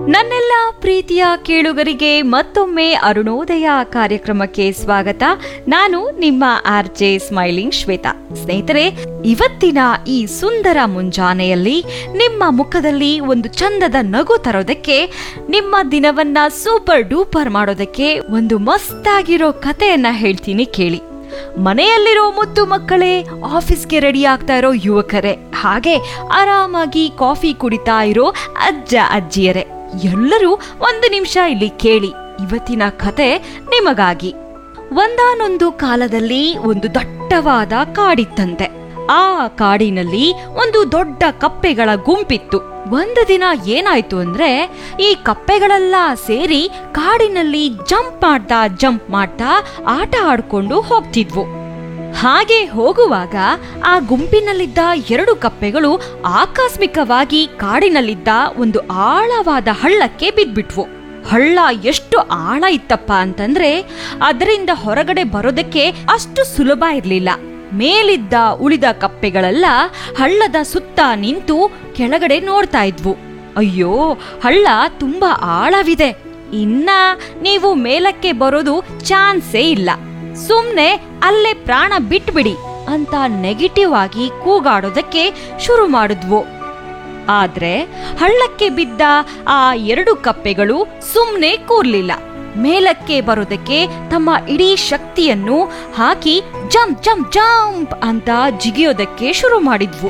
ನನ್ನೆಲ್ಲ ಪ್ರೀತಿಯ ಕೇಳುಗರಿಗೆ ಮತ್ತೊಮ್ಮೆ ಅರುಣೋದಯ ಕಾರ್ಯಕ್ರಮಕ್ಕೆ ಸ್ವಾಗತ ನಾನು ನಿಮ್ಮ ಆರ್ ಜೆ ಸ್ಮೈಲಿಂಗ್ ಶ್ವೇತಾ ಸ್ನೇಹಿತರೆ ಇವತ್ತಿನ ಈ ಸುಂದರ ಮುಂಜಾನೆಯಲ್ಲಿ ನಿಮ್ಮ ಮುಖದಲ್ಲಿ ಒಂದು ಚಂದದ ನಗು ತರೋದಕ್ಕೆ ನಿಮ್ಮ ದಿನವನ್ನ ಸೂಪರ್ ಡೂಪರ್ ಮಾಡೋದಕ್ಕೆ ಒಂದು ಮಸ್ತಾಗಿರೋ ಕಥೆಯನ್ನ ಹೇಳ್ತೀನಿ ಕೇಳಿ ಮನೆಯಲ್ಲಿರೋ ಮುದ್ದು ಮಕ್ಕಳೇ ಆಫೀಸ್ಗೆ ರೆಡಿ ಆಗ್ತಾ ಇರೋ ಯುವಕರೇ ಹಾಗೆ ಆರಾಮಾಗಿ ಕಾಫಿ ಕುಡಿತಾ ಇರೋ ಅಜ್ಜ ಅಜ್ಜಿಯರೇ ಎಲ್ಲರೂ ಒಂದು ನಿಮಿಷ ಇಲ್ಲಿ ಕೇಳಿ ಇವತ್ತಿನ ಕತೆ ನಿಮಗಾಗಿ ಒಂದಾನೊಂದು ಕಾಲದಲ್ಲಿ ಒಂದು ದಟ್ಟವಾದ ಕಾಡಿತ್ತಂತೆ ಆ ಕಾಡಿನಲ್ಲಿ ಒಂದು ದೊಡ್ಡ ಕಪ್ಪೆಗಳ ಗುಂಪಿತ್ತು ಒಂದು ದಿನ ಏನಾಯ್ತು ಅಂದ್ರೆ ಈ ಕಪ್ಪೆಗಳೆಲ್ಲ ಸೇರಿ ಕಾಡಿನಲ್ಲಿ ಜಂಪ್ ಮಾಡ್ತಾ ಜಂಪ್ ಮಾಡ್ತಾ ಆಟ ಆಡ್ಕೊಂಡು ಹೋಗ್ತಿದ್ವು ಹಾಗೆ ಹೋಗುವಾಗ ಆ ಗುಂಪಿನಲ್ಲಿದ್ದ ಎರಡು ಕಪ್ಪೆಗಳು ಆಕಸ್ಮಿಕವಾಗಿ ಕಾಡಿನಲ್ಲಿದ್ದ ಒಂದು ಆಳವಾದ ಹಳ್ಳಕ್ಕೆ ಬಿದ್ಬಿಟ್ವು ಹಳ್ಳ ಎಷ್ಟು ಆಳ ಇತ್ತಪ್ಪ ಅಂತಂದ್ರೆ ಅದರಿಂದ ಹೊರಗಡೆ ಬರೋದಕ್ಕೆ ಅಷ್ಟು ಸುಲಭ ಇರ್ಲಿಲ್ಲ ಮೇಲಿದ್ದ ಉಳಿದ ಕಪ್ಪೆಗಳೆಲ್ಲ ಹಳ್ಳದ ಸುತ್ತ ನಿಂತು ಕೆಳಗಡೆ ನೋಡ್ತಾ ಇದ್ವು ಅಯ್ಯೋ ಹಳ್ಳ ತುಂಬಾ ಆಳವಿದೆ ಇನ್ನ ನೀವು ಮೇಲಕ್ಕೆ ಬರೋದು ಚಾನ್ಸೇ ಇಲ್ಲ ಸುಮ್ನೆ ಅಲ್ಲೇ ಪ್ರಾಣ ಬಿಟ್ಬಿಡಿ ಅಂತ ನೆಗೆಟಿವ್ ಆಗಿ ಕೂಗಾಡೋದಕ್ಕೆ ಶುರು ಮಾಡಿದ್ವು ಆದ್ರೆ ಹಳ್ಳಕ್ಕೆ ಬಿದ್ದ ಆ ಎರಡು ಕಪ್ಪೆಗಳು ಸುಮ್ನೆ ಕೂರ್ಲಿಲ್ಲ ಮೇಲಕ್ಕೆ ಬರೋದಕ್ಕೆ ತಮ್ಮ ಇಡೀ ಶಕ್ತಿಯನ್ನು ಹಾಕಿ ಜಂಪ್ ಜಂಪ್ ಜಂಪ್ ಅಂತ ಜಿಗಿಯೋದಕ್ಕೆ ಶುರು ಮಾಡಿದ್ವು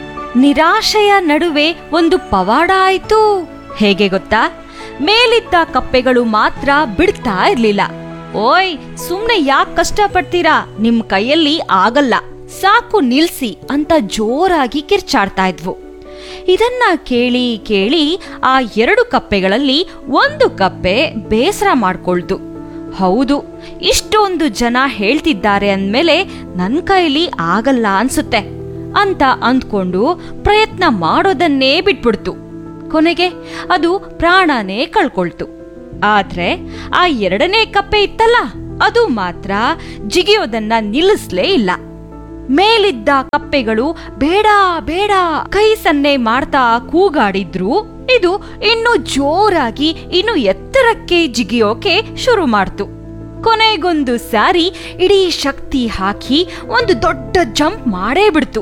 ನಿರಾಶೆಯ ನಡುವೆ ಒಂದು ಪವಾಡ ಆಯ್ತು ಹೇಗೆ ಗೊತ್ತಾ ಮೇಲಿದ್ದ ಕಪ್ಪೆಗಳು ಮಾತ್ರ ಬಿಡ್ತಾ ಇರ್ಲಿಲ್ಲ ಓಯ್ ಸುಮ್ನೆ ಯಾಕೆ ಕಷ್ಟಪಡ್ತೀರಾ ನಿಮ್ ಕೈಯಲ್ಲಿ ಆಗಲ್ಲ ಸಾಕು ನಿಲ್ಸಿ ಅಂತ ಜೋರಾಗಿ ಕಿರ್ಚಾಡ್ತಾ ಇದ್ವು ಇದನ್ನ ಕೇಳಿ ಕೇಳಿ ಆ ಎರಡು ಕಪ್ಪೆಗಳಲ್ಲಿ ಒಂದು ಕಪ್ಪೆ ಬೇಸರ ಮಾಡ್ಕೊಳ್ತು ಹೌದು ಇಷ್ಟೊಂದು ಜನ ಹೇಳ್ತಿದ್ದಾರೆ ಅಂದ್ಮೇಲೆ ನನ್ ಕೈಲಿ ಆಗಲ್ಲ ಅನ್ಸುತ್ತೆ ಅಂತ ಅಂದ್ಕೊಂಡು ಪ್ರಯತ್ನ ಮಾಡೋದನ್ನೇ ಬಿಟ್ಬಿಡ್ತು ಕೊನೆಗೆ ಅದು ಪ್ರಾಣನೇ ಕಳ್ಕೊಳ್ತು ಆದ್ರೆ ಆ ಎರಡನೇ ಕಪ್ಪೆ ಇತ್ತಲ್ಲ ಅದು ಮಾತ್ರ ಜಿಗಿಯೋದನ್ನ ನಿಲ್ಲಿಸ್ಲೇ ಇಲ್ಲ ಮೇಲಿದ್ದ ಕಪ್ಪೆಗಳು ಬೇಡ ಬೇಡ ಕೈ ಸನ್ನೆ ಮಾಡ್ತಾ ಕೂಗಾಡಿದ್ರು ಇದು ಇನ್ನು ಜೋರಾಗಿ ಇನ್ನು ಎತ್ತರಕ್ಕೆ ಜಿಗಿಯೋಕೆ ಶುರು ಮಾಡ್ತು ಕೊನೆಗೊಂದು ಸಾರಿ ಇಡೀ ಶಕ್ತಿ ಹಾಕಿ ಒಂದು ದೊಡ್ಡ ಜಂಪ್ ಮಾಡೇ ಬಿಡ್ತು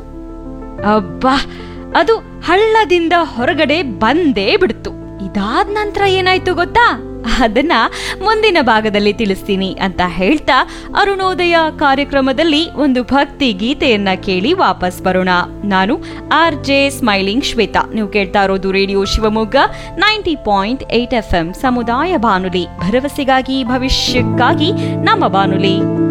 ಅಬ್ಬಾ ಅದು ಹಳ್ಳದಿಂದ ಹೊರಗಡೆ ಬಂದೇ ಬಿಡ್ತು ಇದಾದ ನಂತರ ಏನಾಯ್ತು ಗೊತ್ತಾ ಅದನ್ನ ಮುಂದಿನ ಭಾಗದಲ್ಲಿ ತಿಳಿಸ್ತೀನಿ ಅಂತ ಹೇಳ್ತಾ ಅರುಣೋದಯ ಕಾರ್ಯಕ್ರಮದಲ್ಲಿ ಒಂದು ಭಕ್ತಿ ಗೀತೆಯನ್ನ ಕೇಳಿ ವಾಪಸ್ ಬರೋಣ ನಾನು ಆರ್ ಜೆ ಸ್ಮೈಲಿಂಗ್ ಶ್ವೇತಾ ನೀವು ಕೇಳ್ತಾ ಇರೋದು radio Shivamogga ninety point eight F M ಸಮುದಾಯ ಬಾನುಲಿ ಭರವಸೆಗಾಗಿ ಭವಿಷ್ಯಕ್ಕಾಗಿ ನಮ್ಮ ಬಾನುಲಿ